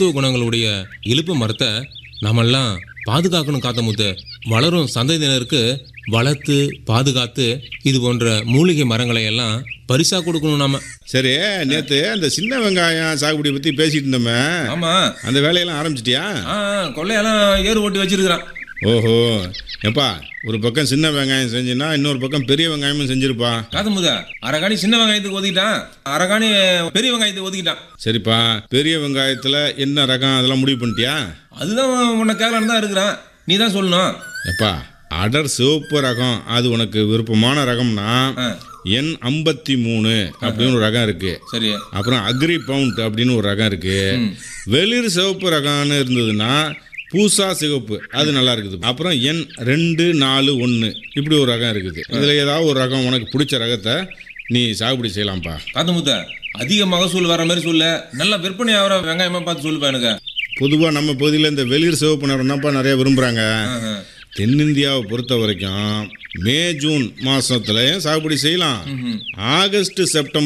மருத்துவ குணங்களுடைய இலுப்பு மரத்தை நாமெல்லாம் பாதுகாக்கணும் காத்த முத்து வளரும் சந்ததியினருக்கு வளர்த்து பாதுகாத்து இது போன்ற மூலிகை மரங்களை எல்லாம் பரிசா கொடுக்கணும் நாம சரி நேத்து அந்த சின்ன வெங்காயம் சாகுபடியை பத்தி பேசிட்டு இருந்தோமே ஆமா அந்த வேலையெல்லாம் ஆரம்பிச்சிட்டியா ஆ கொள்ளையெல்லாம் ஏறு ஓட்டி வச்சிருக்கிறான் ஓஹோ எப்பா ஒரு பக்கம் சின்ன வெங்காயம் செஞ்சுன்னா இன்னொரு பக்கம் பெரிய வெங்காயமும் செஞ்சிருப்பா காத்தமுதா அரகாணி சின்ன வெங்காயத்துக்கு ஒதுக்கிட்டான் அரகாணி பெரிய வெங்காயத்துக்கு ஒதுக்கிட்டான் சரிப்பா பெரிய வெங்காயத்துல என்ன ரகம் அதெல்லாம் முடிவு பண்ணிட்டியா அதுதான் உன்னை கேட்கலான்னு தான் இருக்கிறான் நீ தான் சொல்லணும் எப்பா அடர் சிவப்பு ரகம் அது உனக்கு விருப்பமான ரகம்னா ஆ என் ஐம்பத்தி மூணு அப்படின்னு ஒரு ரகம் இருக்கு சரி அப்புறம் அக்ரி பவுண்ட் அப்படின்னு ஒரு ரகம் இருக்கு வெளிர் சிவப்பு ரகம்னு இருந்ததுன்னா பூசா சிவப்பு அது நல்லா இருக்குது அப்புறம் எண் ரெண்டு நாலு ஒன்று இப்படி ஒரு ரகம் இருக்குது இதில் ஏதாவது ஒரு ரகம் உனக்கு பிடிச்ச ரகத்தை நீ சாகுபடி செய்யலாம்ப்பா காத்தமுத்த அதிக மகசூல் வர மாதிரி சொல்லு நல்லா விற்பனை ஆகிற வெங்காயமா பார்த்து சொல்லுப்பா எனக்கு பொதுவாக நம்ம பகுதியில் இந்த வெளிர் சிவப்பு நிறம் தான்ப்பா நிறைய விரும்புகிறாங்க ஆஹா. தென்னிந்தியாவை பொறுத்த வரைக்கும் மே ஜூன் மாதத்துலையும் சாகுபடி செய்யலாம் ஆகஸ்ட் செப்டம்பர்